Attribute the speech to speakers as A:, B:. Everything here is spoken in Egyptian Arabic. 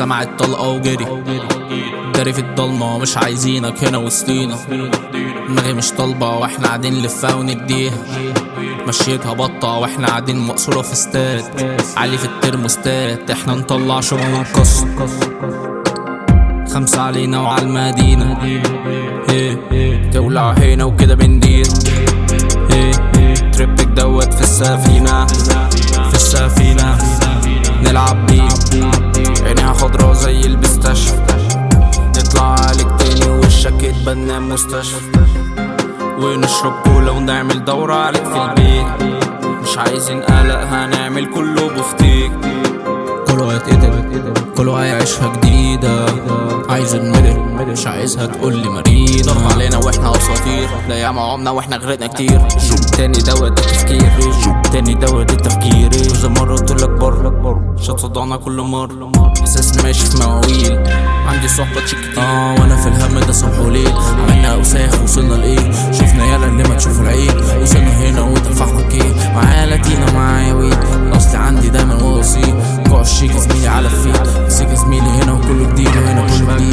A: سمع الطلقة وجري داري في الضلمة مش عايزينك هنا وسطينا دماغي مش طالبة واحنا قاعدين نلفها ونديها مشيتها بطة واحنا قاعدين مقصورة في استاد علي في الترموستات احنا نطلع شبه ونكسر خمسة علينا وعلى المدينة ايه تولع هنا وكده بندير ايه تريبك دوت في السفينة في السفينة نلعب بيه عينيها خضرا زي البستاشيو نطلع عليك تاني وشك يتبنى مستشفى ونشرب كولا ونعمل دورة عليك في البيت مش عايزين قلق هنعمل كله بفتيك كله هيتقتل كله هيعيشها جديدة عايز المدن مش عايزها تقول لي مريض ضرب علينا واحنا اساطير لا يا عمنا واحنا غرقنا كتير تاني دوت التفكير تاني دوت التفكير كذا مرة قلت لك بره شط صدعنا كل مرة احساسنا ماشي في مواويل عندي صحبة تشيك كتير اه وانا في الهم ده صبح وليل عملنا اوساخ وصلنا لايه شفنا يالا اللي ما تشوفوا العين وصلنا هنا ودفعنا كيه معايا لاتينا معايا ويد اصلي عندي دايما وصي جوع الشيك زميلي على الفيت سيك زميلي هنا وكله جديد وهنا كله جديد